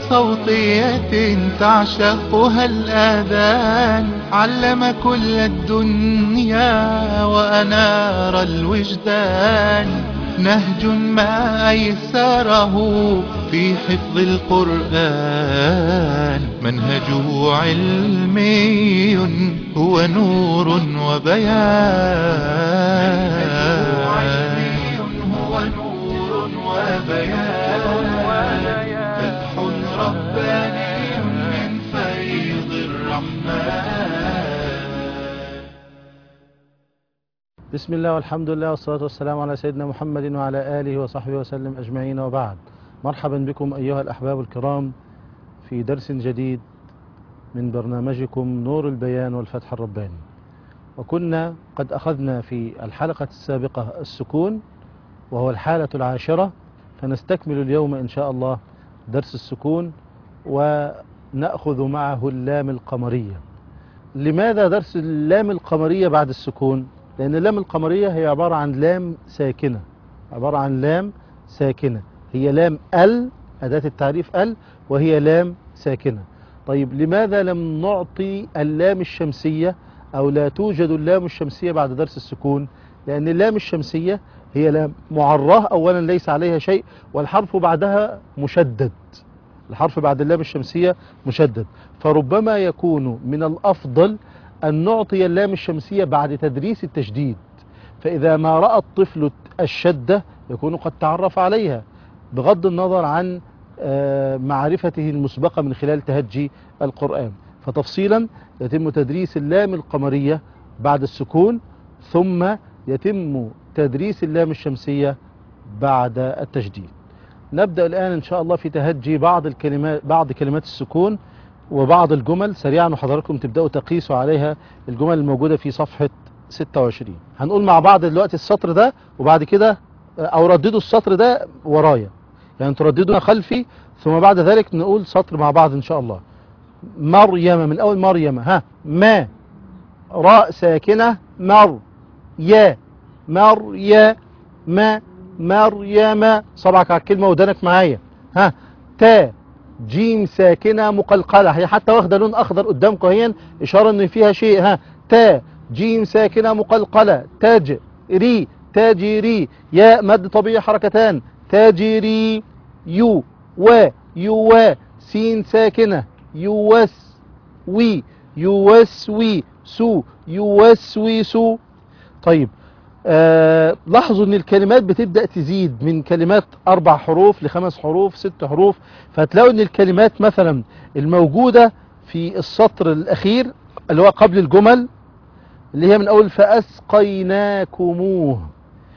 صوتية تعشقها الآذان علم كل الدنيا وأنار الوجدان نهج ما أيسره في حفظ القرآن منهجه علمي هو نور وبيان هو نور وبيان فتح رباني من فيض الرحمن بسم الله والحمد لله والصلاة والسلام على سيدنا محمد وعلى آله وصحبه وسلم أجمعين وبعد مرحبا بكم أيها الأحباب الكرام في درس جديد من برنامجكم نور البيان والفتح الرباني وكنا قد أخذنا في الحلقة السابقة السكون وهو الحالة العاشرة فنستكمل اليوم إن شاء الله درس السكون ونأخذ معه اللام القمرية لماذا درس اللام القمرية بعد السكون لأن اللام القمرية هي عبارة عن لام ساكنة عبارة عن لام ساكنة هي لام ال أداة التعريف ال وهي لام ساكنة طيب لماذا لم نعطي اللام الشمسية أو لا توجد اللام الشمسية بعد درس السكون لأن اللام الشمسية هي لام معراه أولا ليس عليها شيء والحرف بعدها مشدد الحرف بعد اللام الشمسية مشدد فربما يكون من الأفضل أن نعطي اللام الشمسية بعد تدريس التشديد فإذا ما رأى الطفل الشدة يكون قد تعرف عليها بغض النظر عن آه، معرفته المسبقة من خلال تهجي القرآن فتفصيلا يتم تدريس اللام القمرية بعد السكون ثم يتم تدريس اللام الشمسية بعد التشديد نبدأ الآن إن شاء الله في تهجي بعض الكلمات بعض كلمات السكون وبعض الجمل سريعا وحضراتكم تبدأوا تقيسوا عليها الجمل الموجودة في صفحة 26 هنقول مع بعض دلوقتي السطر ده وبعد كده أو رددوا السطر ده ورايا يعني ترددوا خلفي ثم بعد ذلك نقول سطر مع بعض إن شاء الله مريم من أول مريم ها ما راء ساكنة مر يا مر يا ما مريم صبعك على الكلمة ودانك معايا ها تا جيم ساكنة مقلقلة هي حتى واخدة لون أخضر قدامكم اهي إشارة إن فيها شيء ها تا جيم ساكنة مقلقلة تاج ري تاجري يا مد طبيعي حركتان تاجري يو و يو سين ساكنة يوس وي يوسوي سو يوسوي سو طيب آه لاحظوا ان الكلمات بتبدأ تزيد من كلمات اربع حروف لخمس حروف ست حروف فتلاقوا ان الكلمات مثلا الموجودة في السطر الاخير اللي هو قبل الجمل اللي هي من اول فاسقيناكموه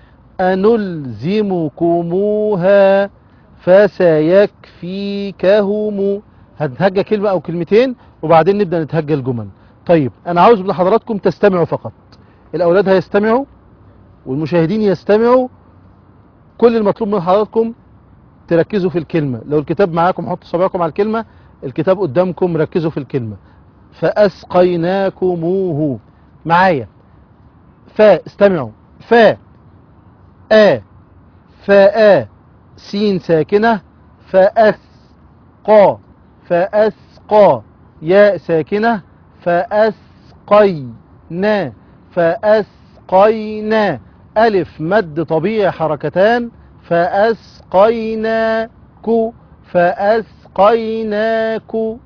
انلزمكموها فسيكفيكهم هنتهجى كلمة او كلمتين وبعدين نبدأ نتهجى الجمل طيب انا عاوز من حضراتكم تستمعوا فقط الاولاد هيستمعوا والمشاهدين يستمعوا كل المطلوب من حضراتكم تركزوا في الكلمة لو الكتاب معاكم حطوا صباعكم على الكلمة الكتاب قدامكم ركزوا في الكلمة فأسقيناكموه معايا فا استمعوا فا آ فا سين ساكنة فأس قا فأسقى ياء ساكنة فأسقينا فأسقينا ألف مد طبيعي حركتان فأسقيناكو فأسقيناكم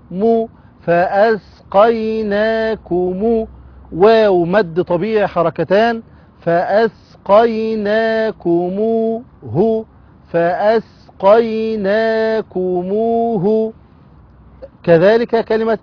فأسقيناكم واو مد طبيعي حركتان فأسقيناكموه فأسقيناكموه كذلك كلمة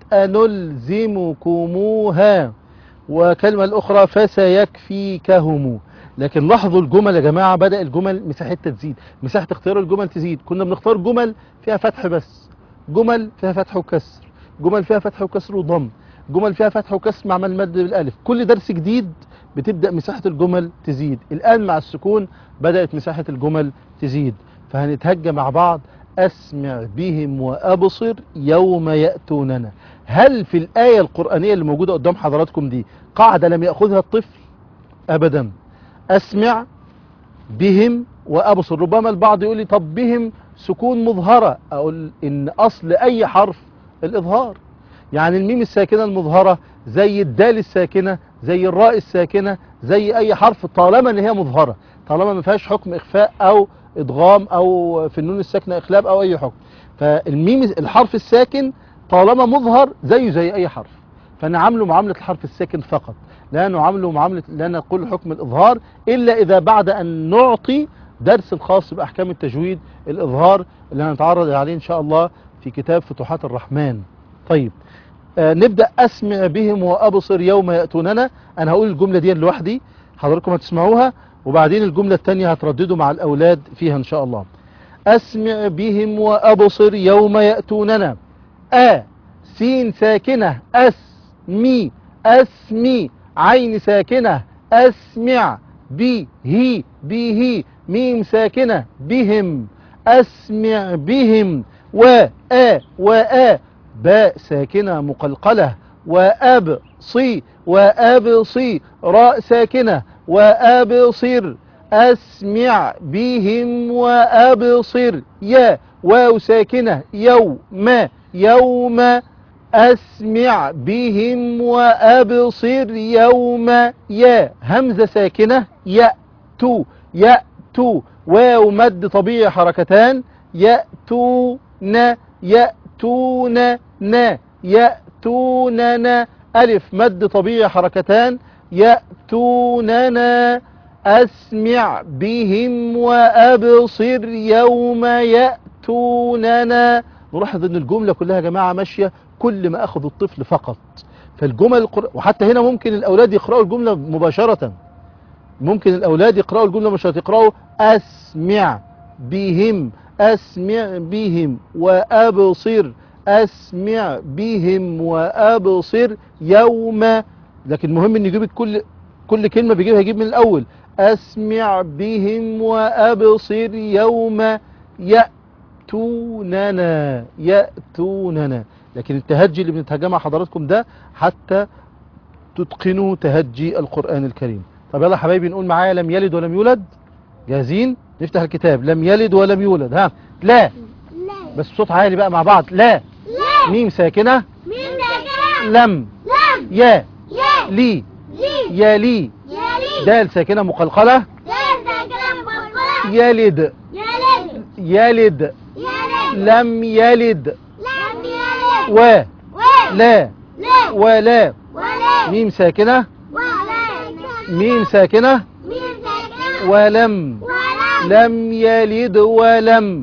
أنلزمكموها وكلمة الأخرى فسيكفيكهم لكن لاحظوا الجمل يا جماعة بدأ الجمل مساحتها تزيد مساحة اختيار الجمل تزيد كنا بنختار جمل فيها فتح بس جمل فيها فتح وكسر جمل فيها فتح وكسر وضم جمل فيها فتح وكسر مع مد بالالف كل درس جديد بتبدأ مساحة الجمل تزيد الآن مع السكون بدأت مساحة الجمل تزيد فهنتهجى مع بعض أسمع بهم وأبصر يوم يأتوننا هل في الآية القرآنية اللي موجودة قدام حضراتكم دي قاعدة لم يأخذها الطفل أبدا أسمع بهم وأبصر ربما البعض يقول لي طب بهم سكون مظهرة اقول ان اصل اي حرف الاظهار يعني الميم الساكنة المظهرة زي الدال الساكنة زي الراء الساكنة زي اي حرف طالما ان هي مظهرة طالما ما فيهاش حكم اخفاء او ادغام او في النون الساكنة اخلاب او اي حكم فالميم الحرف الساكن طالما مظهر زيه زي اي حرف فنعامله معاملة الحرف الساكن فقط لا نعامله معاملة لا نقول حكم الإظهار إلا إذا بعد أن نعطي درس الخاص بأحكام التجويد الإظهار اللي هنتعرض عليه إن شاء الله في كتاب فتوحات الرحمن طيب آه نبدأ أسمع بهم وأبصر يوم يأتوننا أنا هقول الجملة دي لوحدي حضراتكم هتسمعوها وبعدين الجملة الثانية هترددوا مع الأولاد فيها إن شاء الله أسمع بهم وأبصر يوم يأتوننا أ سين ساكنة أس مي أسمي عين ساكنة أسمع بي هي بي هي ميم ساكنة بهم أسمع بهم و آ و آ باء ساكنة مقلقلة وأب صي وأب صي راء ساكنة وأبصر أسمع بهم وأبصر يا واو ساكنة يوم يوم أسمع بهم وأبصر يوم يا همزة ساكنة يأتو يأتو واو مد طبيعي حركتان يأتون يأتون نا يأتوننا ألف مد طبيعي حركتان يأتوننا أسمع بهم وأبصر يوم يأتوننا نلاحظ ان الجملة كلها يا جماعة ماشية كل ما اخذ الطفل فقط فالجمل القر... وحتى هنا ممكن الاولاد يقرأوا الجملة مباشرة ممكن الاولاد يقرأوا الجملة مباشرة يقرأوا اسمع بهم اسمع بهم وابصر اسمع بهم وابصر يوم لكن مهم ان يجيب كل كل كلمة بيجيبها يجيب من الاول اسمع بهم وابصر يوم يأتوننا يأتوننا لكن التهجي اللي بنتهجى مع حضراتكم ده حتى تتقنوا تهجي القرآن الكريم طب يلا حبايبي نقول معايا لم يلد ولم يولد جاهزين نفتح الكتاب لم يلد ولم يولد ها لا لا بس بصوت عالي بقى مع بعض لا لا ميم ساكنة مين ساكنة لم لم يا يا لي لي يا لي يا لي دال ساكنة مقلقلة دال ساكنة مقلقلة يلد يا لد يلد يا لد لم يلد لم يلد و و لا لا ولا ولا ميم ساكنة ولا ميم ساكنة مين ساكنة ولم ولا لم يلد ولم لم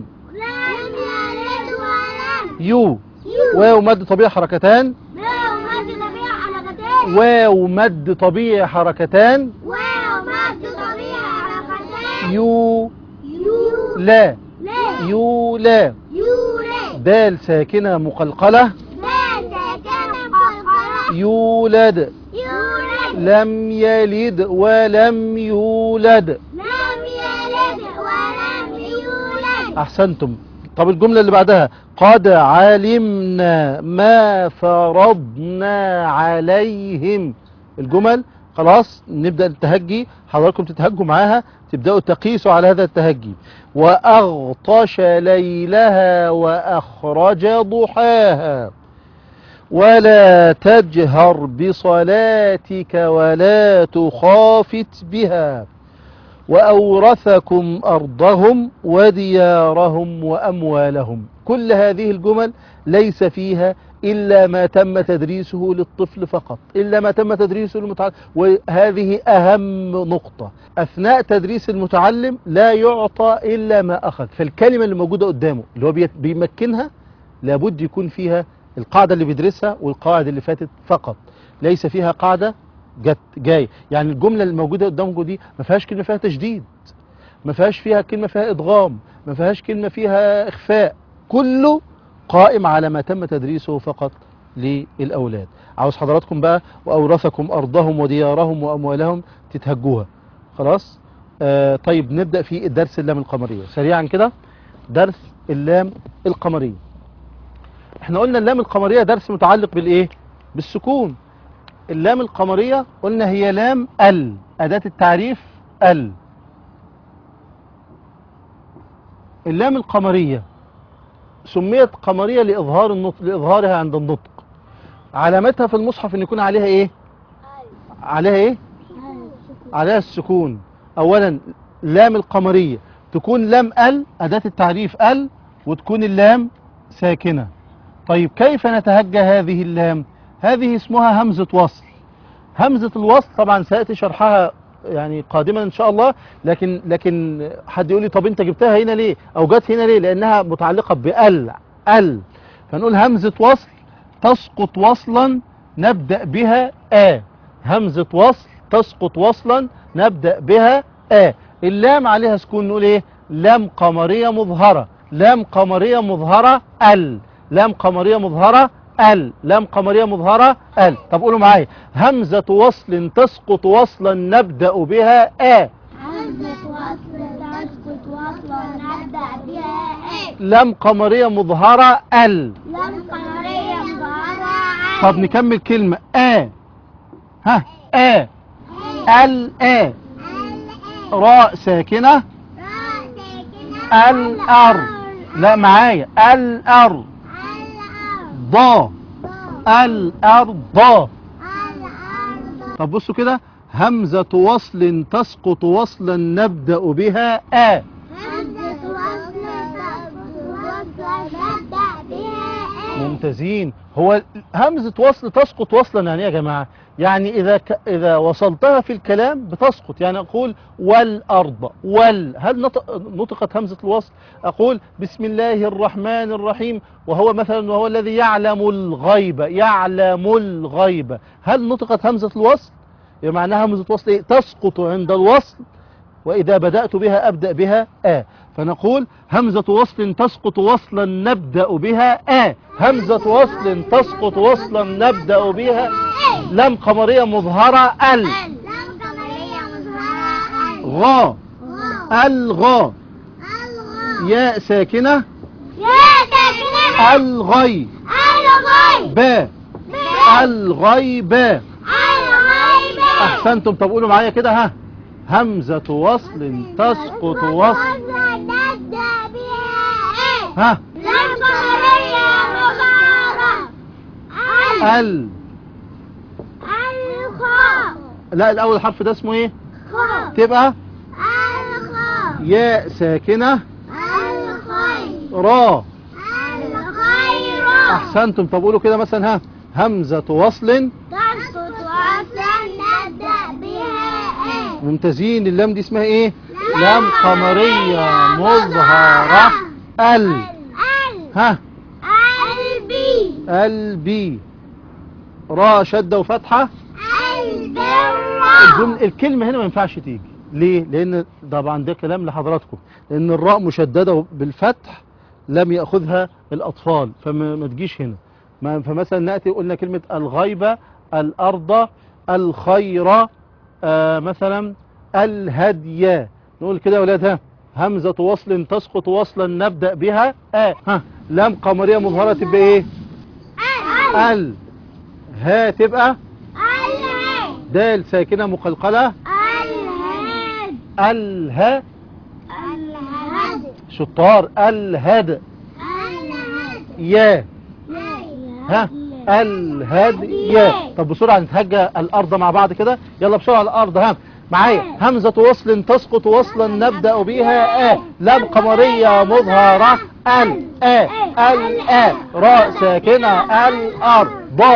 يلد ولم يو يو واو مد طبيعي حركتان واو مد طبيعي حركتين واو مد طبيعي حركتان واو مد طبيعي حركتين يو يو لا لا يو لا يولد دال ساكنة مقلقلة دال ساكنة مقلقلة يولد يولد لم يلد ولم يولد لم يلد ولم يولد أحسنتم طب الجملة اللي بعدها قد علمنا ما فرضنا عليهم الجمل خلاص نبدأ التهجي حضراتكم تتهجوا معاها تبدأوا تقيسوا على هذا التهجي وأغطش ليلها وأخرج ضحاها ولا تجهر بصلاتك ولا تخافت بها وأورثكم أرضهم وديارهم وأموالهم كل هذه الجمل ليس فيها إلا ما تم تدريسه للطفل فقط إلا ما تم تدريسه للمتعلم وهذه أهم نقطة أثناء تدريس المتعلم لا يعطى إلا ما أخذ فالكلمة اللي موجودة قدامه اللي هو بيت- بيمكنها لابد يكون فيها القاعدة اللي بيدرسها والقواعد اللي فاتت فقط ليس فيها قاعدة جت جاي يعني الجملة اللي موجودة قدامكم دي ما فيهاش كلمة فيها تشديد ما فيهاش فيها كلمة فيها إدغام ما فيهاش كلمة فيها إخفاء كله قائم على ما تم تدريسه فقط للأولاد عاوز حضراتكم بقى وأورثكم أرضهم وديارهم وأموالهم تتهجوها خلاص آه طيب نبدأ في الدرس اللام القمرية سريعا كده درس اللام القمرية احنا قلنا اللام القمرية درس متعلق بالإيه بالسكون اللام القمرية قلنا هي لام ال أداة التعريف ال اللام القمرية سميت قمرية لإظهار النطق لإظهارها عند النطق علامتها في المصحف ان يكون عليها ايه عليها ايه عليها السكون اولا لام القمرية تكون لام ال اداة التعريف ال وتكون اللام ساكنة طيب كيف نتهجى هذه اللام هذه اسمها همزة وصل همزة الوصل طبعا سيأتي شرحها يعني قادما ان شاء الله لكن لكن حد يقول لي طب انت جبتها هنا ليه او جت هنا ليه لانها متعلقة بال ال فنقول همزة وصل تسقط وصلا نبدأ بها آ همزة وصل تسقط وصلا نبدأ بها آ اللام عليها سكون نقول ايه لام قمرية مظهرة لام قمرية مظهرة ال لام قمرية مظهرة ال لام قمرية مظهرة ال طب قولوا معايا همزة وصل تسقط وصلا نبدأ بها آ همزة وصل تسقط وصلا نبدأ بها إيه لام قمرية مظهرة ال لم قمرية مظهرة طب نكمل كلمة آ ها آ ال آ راء ساكنة الأر لا معايا الأر ضا الأرض طب بصوا كده همزة وصل تسقط وصلا نبدأ بها آ همزة وصل تسقط وصلا نبدأ بها إيه ممتازين هو همزة وصل تسقط وصلا يعني إيه يا جماعة يعني إذا ك... إذا وصلتها في الكلام بتسقط يعني أقول والأرض وال هل نطق... نطقت همزة الوصل أقول بسم الله الرحمن الرحيم وهو مثلا وهو الذي يعلم الغيب يعلم الغيب هل نطقت همزة الوصل يعني معناها همزة وصل إيه؟ تسقط عند الوصل وإذا بدأت بها أبدأ بها آ فنقول همزة وصل تسقط وصلا نبدأ بها آ همزة وصل تسقط وصلا نبدأ بها لم قمرية مظهرة ال لم قمرية مظهرة ال غا غا الغا الغا ياء ساكنة يا ساكنة الغي الغي با الغي با الغيبة أحسنتم طب قولوا معايا كده ها همزة وصل تسقط وصل نبدأ بها إيه ها لم قمرية مظهرة ال ال الخاء لا الأول حرف ده اسمه ايه خاء تبقى الخاء ياء ساكنة الخير را الخير أحسنتم طب قولوا كده مثلا ها همزة وصل تسقط وصلا نبدأ بها إيه ممتازين اللام دي اسمها ايه لام قمرية مظهرة ال ال ها البي البي را شدة وفتحة البر الجمل الكلمة هنا ما ينفعش تيجي ليه لان طبعا ده كلام لحضراتكم لان الراء مشددة بالفتح لم يأخذها الأطفال فما ما تجيش هنا ما فمثلا نأتي قلنا كلمة الغيبة الأرض الخير آه مثلا الهدي نقول كده يا ولاد ها همزة وصل تسقط وصلا نبدأ بها آه ها لام قمرية مظهرة تبقى ايه ال ها تبقى الهد دال ساكنة مقلقلة الهد اله الهد شطار الهد الهد يا ها الهد يا طب بسرعة نتهجى الأرض مع بعض كده يلا بسرعة الأرض ها معايا همزة وصل تسقط وصلا نبدأ بها آ لام قمرية مظهرة ال آ ال آ راء ساكنة الأرض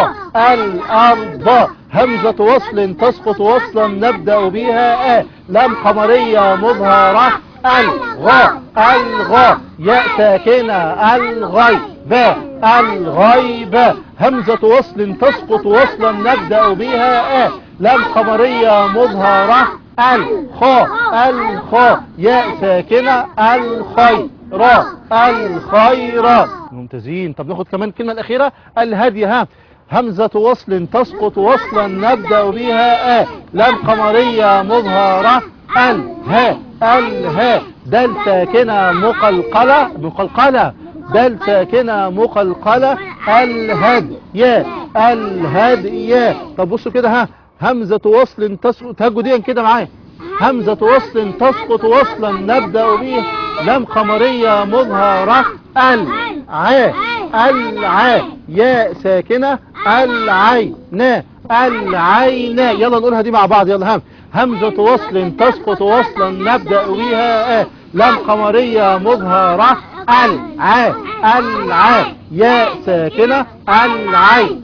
الأرض همزة وصل تسقط وصلا نبدأ بها آ لام قمرية مظهرة الغاء الغاء ياء ساكنة الغي باء الغيبة همزة وصل تسقط وصلا نبدأ بها آ لام قمرية مظهرة الخاء الخاء ياء ساكنة الخير الخير ممتازين طب ناخد كمان الكلمة الأخيرة الهدي ها همزة وصل تسقط وصلا نبدأ بها آ لام قمرية مظهرة الها الها دال ساكنة مقلقلة مقلقلة دال ساكنة مقلقلة الهد يا الهد يا طب بصوا كده ها همزة وصل تسقط تهجوا دي كده معايا همزة وصل تسقط وصلا نبدأ بها لام قمرية مظهرة ال ع الع يا ساكنة العين العين يلا نقولها دي مع بعض يلا هم همزة وصل تسقط وصلا نبدأ بها آه. لام قمرية مظهرة الع الع يا ساكنة العين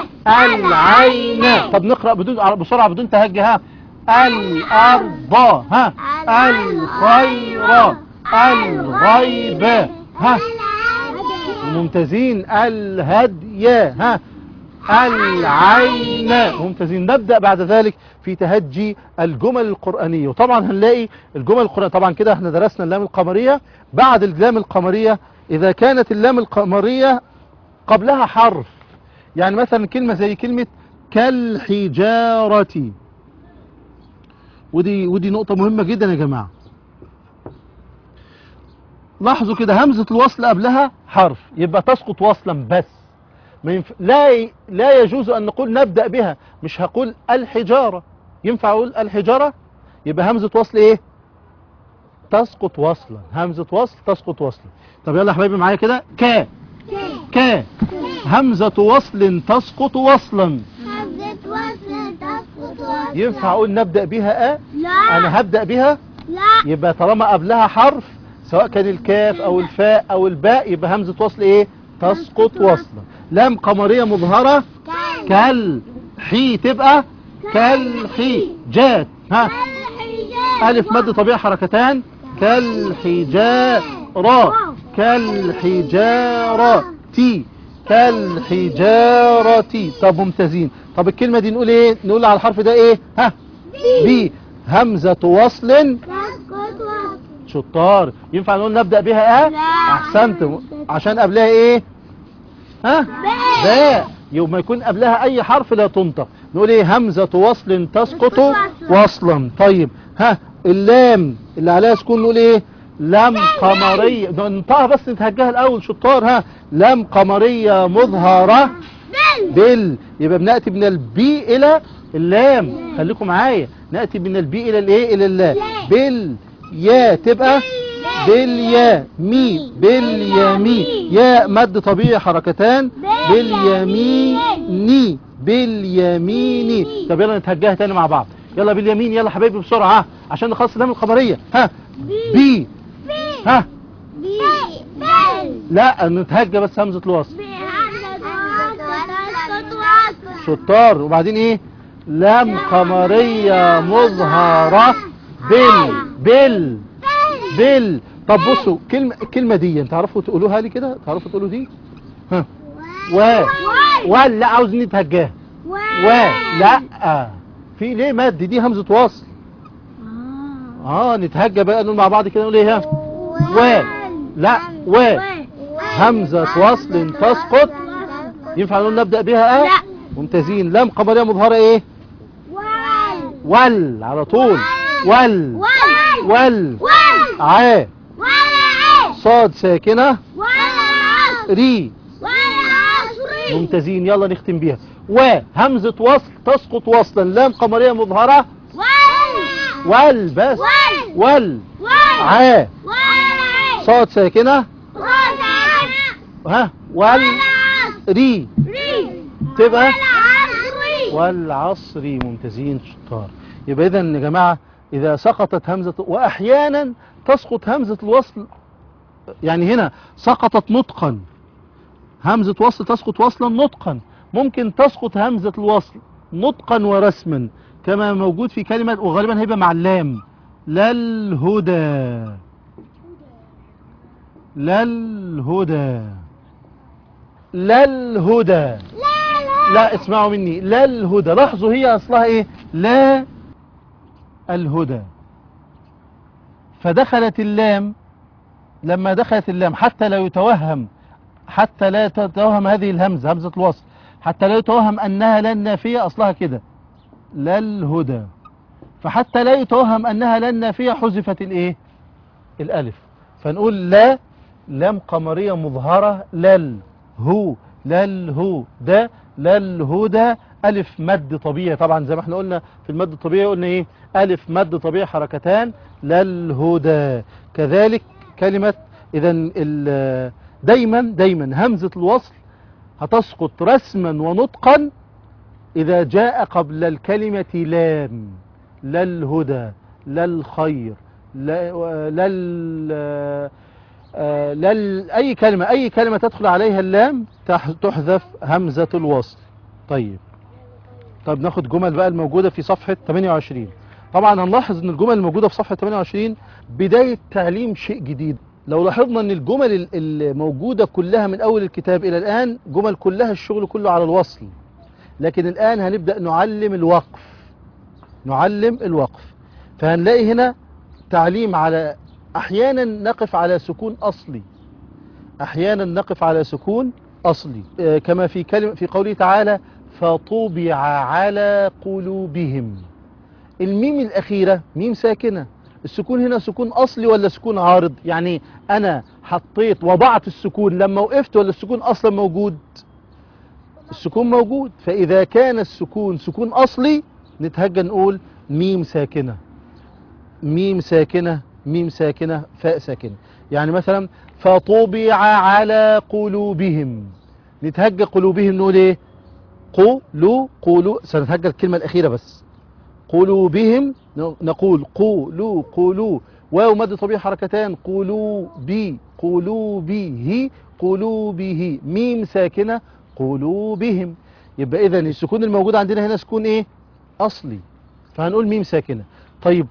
العين طب نقرأ بدون بسرعة بدون تهجي ها الأرض ها الخير الغيب ها ممتازين الهدي ها العين ممتازين نبدأ بعد ذلك في تهجي الجمل القرآنية وطبعا هنلاقي الجمل القرآنية طبعا كده احنا درسنا اللام القمرية بعد اللام القمرية إذا كانت اللام القمرية قبلها حرف يعني مثلا كلمة زي كلمة كالحجارة ودي ودي نقطة مهمة جدا يا جماعة لاحظوا كده همزة الوصل قبلها حرف يبقى تسقط وصلا بس ما ينف... لا ي... لا يجوز أن نقول نبدأ بها مش هقول الحجارة ينفع أقول الحجارة يبقى همزة وصل إيه تسقط وصلا همزة وصل تسقط وصلا طب يلا يا حبايبي معايا كده ك ك همزة وصل تسقط وصلا همزة وصل تسقط وصل ينفع أقول نبدأ بها أ لا أنا هبدأ بها لا يبقى طالما قبلها حرف سواء كان الكاف او الفاء او الباء يبقى همزة وصل ايه تسقط وصلا لام قمرية مظهرة كال كال حي تبقى كالحي جات ها الحجاب ألف مد طبيعي حركتان كالحجارة كالحجارة تي كالحجارة طب ممتازين طب الكلمة دي نقول ايه نقول على الحرف ده ايه ها بي همزة وصل تسقط وصل شطار ينفع نقول نبدأ بها اه لا. احسنت عشان قبلها ايه ها باء يوم ما يكون قبلها اي حرف لا تنطق نقول ايه همزة وصل تسقط وصلا. وصلا طيب ها اللام اللي عليها سكون نقول ايه لام قمرية ننطقها بس نتهجها الاول شطار ها لام قمرية مظهرة دل بال يبقى بنأتي من البي إلى اللام خليكم معايا نأتي من البي إلى الإيه إلى اللام بال يا تبقى باليا مي باليمي يا مد طبيعي حركتان باليمين باليمين طب يلا نتهجاها تاني مع بعض يلا باليمين يلا حبايبي بسرعة ها عشان نخلص اللام القمرية ها بي ها بي بل لا نتهجى بس همزة الوصل بهمزة وصل تسقط وصل شطار وبعدين ايه لام قمرية مظهرة بال بال بال طب بصوا كلمة الكلمة دي تعرفوا تقولوها لي كده تعرفوا تقولوا دي ها و ولا عاوز نتهجاها و لا في ليه مد دي همزة وصل اه نتهجى بقى نقول مع بعض كده نقول ايه ها و لا و همزة وصل تسقط ينفع نقول نبدأ بها اه لا. ممتازين لام قمرية مظهرة ايه وال ول على طول ول وال ول وال ع ولا صاد ساكنة ولا عصر ري ولا عصري ممتازين يلا نختم بيها وهمزة وصل تسقط وصلا لام قمرية مظهرة وال ول بس وال ول وال ع ولا صاد ساكنة ولا ها ول ري ري تبقى عصري والعصر ممتازين شطار يبقى اذا يا جماعة اذا سقطت همزة واحيانا تسقط همزة الوصل يعني هنا سقطت نطقا همزة وصل تسقط وصلا نطقا ممكن تسقط همزة الوصل نطقا ورسما كما موجود في كلمة وغالبا هيبقى مع اللام للهدى للهدى للهدى لا لا لا اسمعوا مني لا الهدى لاحظوا هي اصلها ايه لا الهدى فدخلت اللام لما دخلت اللام حتى لا يتوهم حتى لا تتوهم هذه الهمزة همزة الوصل حتى لا يتوهم انها لا النافية اصلها كده لا الهدى فحتى لا يتوهم انها لا النافية حذفت الايه الالف فنقول لا لام قمرية مظهرة لل هو للهو ده للهدى ألف مد طبيعي طبعا زي ما احنا قلنا في المد الطبيعي قلنا ايه ألف مد طبيعي حركتان للهدى كذلك كلمة إذا ال- دايما دايما همزة الوصل هتسقط رسما ونطقا إذا جاء قبل الكلمة لام لا الهدى لا الخير لا لا ال- آه، لا ال- أي كلمة أي كلمة تدخل عليها اللام تح- تحذف همزة الوصل طيب طب ناخد جمل بقى الموجودة في صفحة 28 طبعا هنلاحظ ان الجمل الموجودة في صفحة 28 بداية تعليم شيء جديد لو لاحظنا ان الجمل ال- الموجودة كلها من اول الكتاب الى الان جمل كلها الشغل كله على الوصل لكن الان هنبدأ نعلم الوقف نعلم الوقف فهنلاقي هنا تعليم على احيانا نقف على سكون اصلي احيانا نقف على سكون اصلي آه، كما في كلمة في قوله تعالى فطبع على قلوبهم الميم الأخيرة ميم ساكنة السكون هنا سكون أصلي ولا سكون عارض يعني أنا حطيت وضعت السكون لما وقفت ولا السكون أصلا موجود السكون موجود فإذا كان السكون سكون أصلي نتهجى نقول ميم ساكنة ميم ساكنة ميم ساكنة فاء ساكنة يعني مثلا فطبع على قلوبهم نتهجى قلوبهم نقول ايه قولوا قولوا سنتهجى الكلمة الأخيرة بس قلوبهم نقول قولوا قولوا واو مد طبيعي حركتان قلوبي قلوبه قلوبه ميم ساكنة قلوبهم يبقى إذا السكون الموجود عندنا هنا سكون إيه أصلي فهنقول ميم ساكنة طيب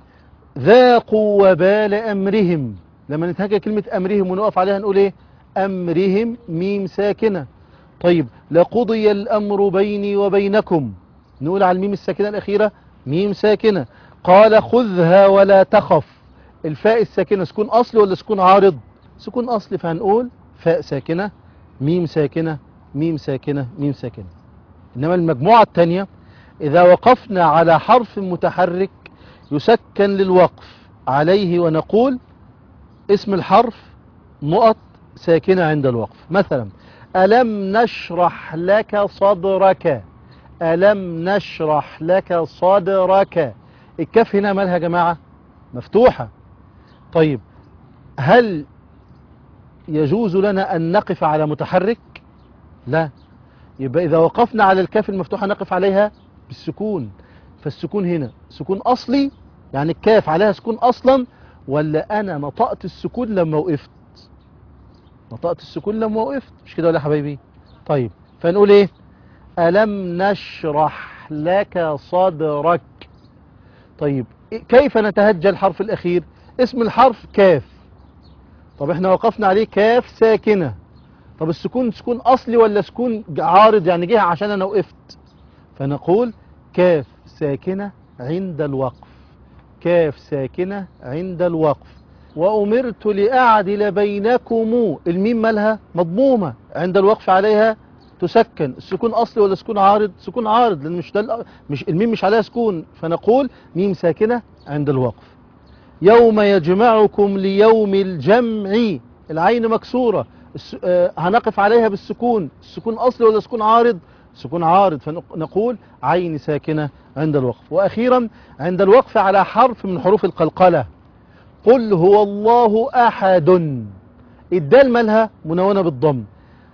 ذاقوا وبال أمرهم لما نتهجى كلمة أمرهم ونقف عليها نقول إيه أمرهم ميم ساكنة طيب لقضي الأمر بيني وبينكم نقول على الميم الساكنة الأخيرة ميم ساكنة قال خذها ولا تخف الفاء الساكنة سكون أصلي ولا سكون عارض سكون أصلي فهنقول فاء ساكنة ميم ساكنة ميم ساكنة ميم ساكنة إنما المجموعة الثانية إذا وقفنا على حرف متحرك يسكن للوقف عليه ونقول اسم الحرف نقط ساكنة عند الوقف مثلا ألم نشرح لك صدرك ألم نشرح لك صدرك الكاف هنا مالها يا جماعة مفتوحة طيب هل يجوز لنا أن نقف على متحرك لا يبقى إذا وقفنا على الكاف المفتوحة نقف عليها بالسكون فالسكون هنا سكون أصلي يعني الكاف عليها سكون أصلا ولا أنا نطقت السكون لما وقفت نطقت السكون لما وقفت مش كده ولا يا حبايبي طيب فنقول ايه ألم نشرح لك صدرك طيب كيف نتهجى الحرف الأخير اسم الحرف كاف طب احنا وقفنا عليه كاف ساكنة طب السكون سكون أصلي ولا سكون عارض يعني جه عشان أنا وقفت فنقول كاف ساكنة عند الوقف كاف ساكنة عند الوقف وأمرت لأعدل بينكم الميم مالها مضمومة عند الوقف عليها تسكن السكون أصلي ولا سكون عارض سكون عارض لأن مش, ده مش الميم مش عليها سكون فنقول ميم ساكنة عند الوقف يوم يجمعكم ليوم الجمع العين مكسورة الس... آه هنقف عليها بالسكون السكون أصلي ولا سكون عارض سكون عارض فنقول عين ساكنة عند الوقف وأخيرا عند الوقف على حرف من حروف القلقلة قل هو الله أحد الدال مالها منونة بالضم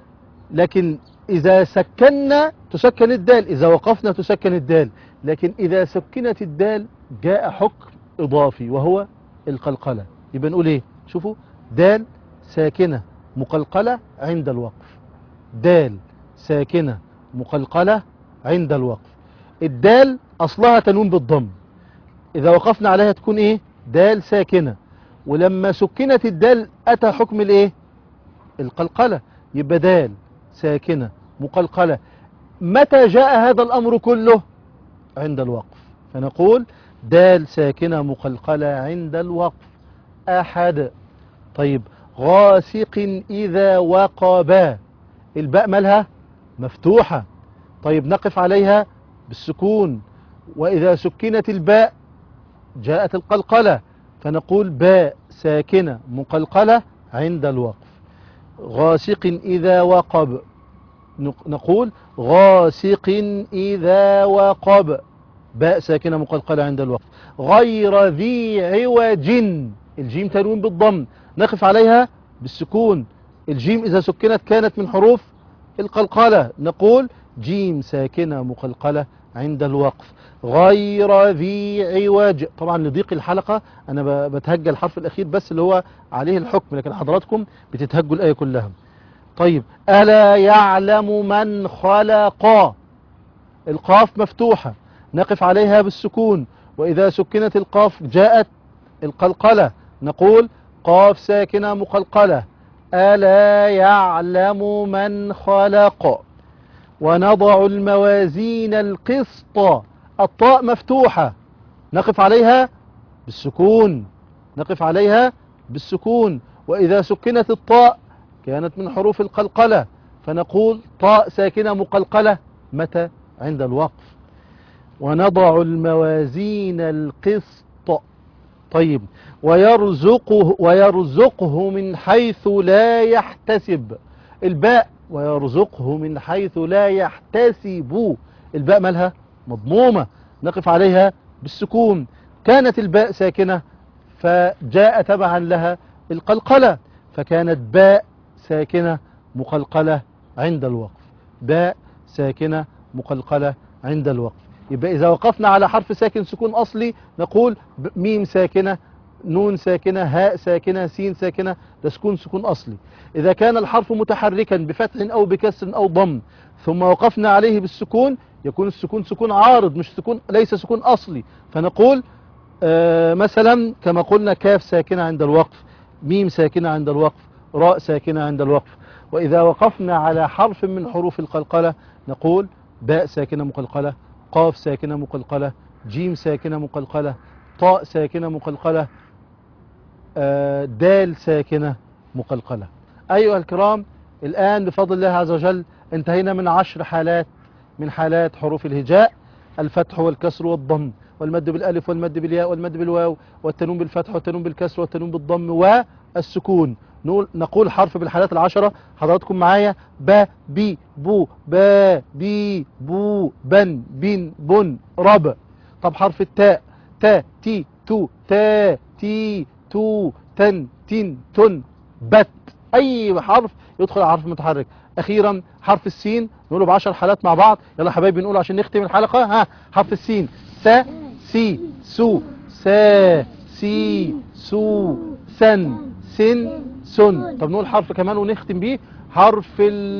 لكن إذا سكننا تسكن الدال إذا وقفنا تسكن الدال لكن إذا سكنت الدال جاء حكم إضافي وهو القلقلة يبقى نقول إيه شوفوا دال ساكنة مقلقلة عند الوقف دال ساكنة مقلقلة عند الوقف الدال أصلها تنون بالضم إذا وقفنا عليها تكون إيه دال ساكنة ولما سكنت الدال أتى حكم الإيه القلقلة يبقى دال ساكنة مقلقلة متى جاء هذا الأمر كله عند الوقف فنقول دال ساكنة مقلقلة عند الوقف أحد طيب غاسق إذا وقبا الباء مالها مفتوحة طيب نقف عليها بالسكون وإذا سكنت الباء جاءت القلقلة فنقول باء ساكنة مقلقلة عند الوقف غاسق إذا وقب نقول غاسق إذا وقب باء ساكنة مقلقلة عند الوقف غير ذي عوج الجيم تنوين بالضم نقف عليها بالسكون الجيم إذا سكنت كانت من حروف القلقلة نقول جيم ساكنة مقلقلة عند الوقف غير ذي عوج طبعا لضيق الحلقة أنا ب- بتهجى الحرف الأخير بس اللي هو عليه الحكم لكن حضراتكم بتتهجوا الآية كلها طيب ألا يعلم من خلق القاف مفتوحة نقف عليها بالسكون وإذا سكنت القاف جاءت القلقلة نقول قاف ساكنة مقلقلة ألا يعلم من خلق ونضع الموازين القسط الطاء مفتوحة نقف عليها بالسكون نقف عليها بالسكون وإذا سكنت الطاء كانت من حروف القلقلة فنقول طاء ساكنة مقلقلة متى عند الوقف ونضع الموازين القسط طيب ويرزقه ويرزقه من حيث لا يحتسب الباء ويرزقه من حيث لا يحتسب الباء مالها مضمومة نقف عليها بالسكون كانت الباء ساكنة فجاء تبعا لها القلقلة فكانت باء ساكنة مقلقلة عند الوقف باء ساكنة مقلقلة عند الوقف يبقى إذا وقفنا على حرف ساكن سكون أصلي نقول ب- ميم ساكنة نون ساكنة هاء ساكنة سين ساكنة ده سكون سكون أصلي إذا كان الحرف متحركا بفتح أو بكسر أو ضم ثم وقفنا عليه بالسكون يكون السكون سكون عارض مش سكون ليس سكون أصلي فنقول آه مثلا كما قلنا كاف ساكنة عند الوقف ميم ساكنة عند الوقف راء ساكنة عند الوقف وإذا وقفنا على حرف من حروف القلقلة نقول باء ساكنة مقلقلة قاف ساكنة مقلقلة جيم ساكنة مقلقلة طاء ساكنة مقلقلة آه، دال ساكنة مقلقلة أيها الكرام الآن بفضل الله عز وجل انتهينا من عشر حالات من حالات حروف الهجاء الفتح والكسر والضم والمد بالألف والمد بالياء والمد بالواو والتنون بالفتح والتنون بالكسر والتنون بالضم والسكون نقول, نقول حرف بالحالات العشرة حضراتكم معايا با بي بو با بي بو بن بين بن رب طب حرف التاء تا تي تو تا تي تو تن تين تن بت اي حرف يدخل على حرف متحرك اخيرا حرف السين نقوله بعشر حالات مع بعض يلا حبايبي نقول عشان نختم الحلقة ها حرف السين س سي سو سا سي سو سن سن سن طب نقول حرف كمان ونختم بيه حرف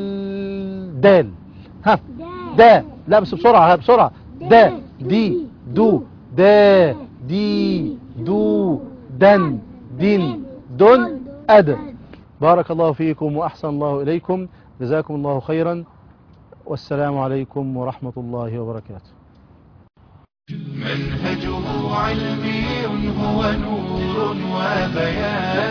الدال ها دا لا بس بسرعة ها بسرعة دا دي دو دا دي دو دن دين دن أد بارك الله فيكم وأحسن الله إليكم جزاكم الله خيرا والسلام عليكم ورحمة الله وبركاته منهجه علمي هو نور وبيان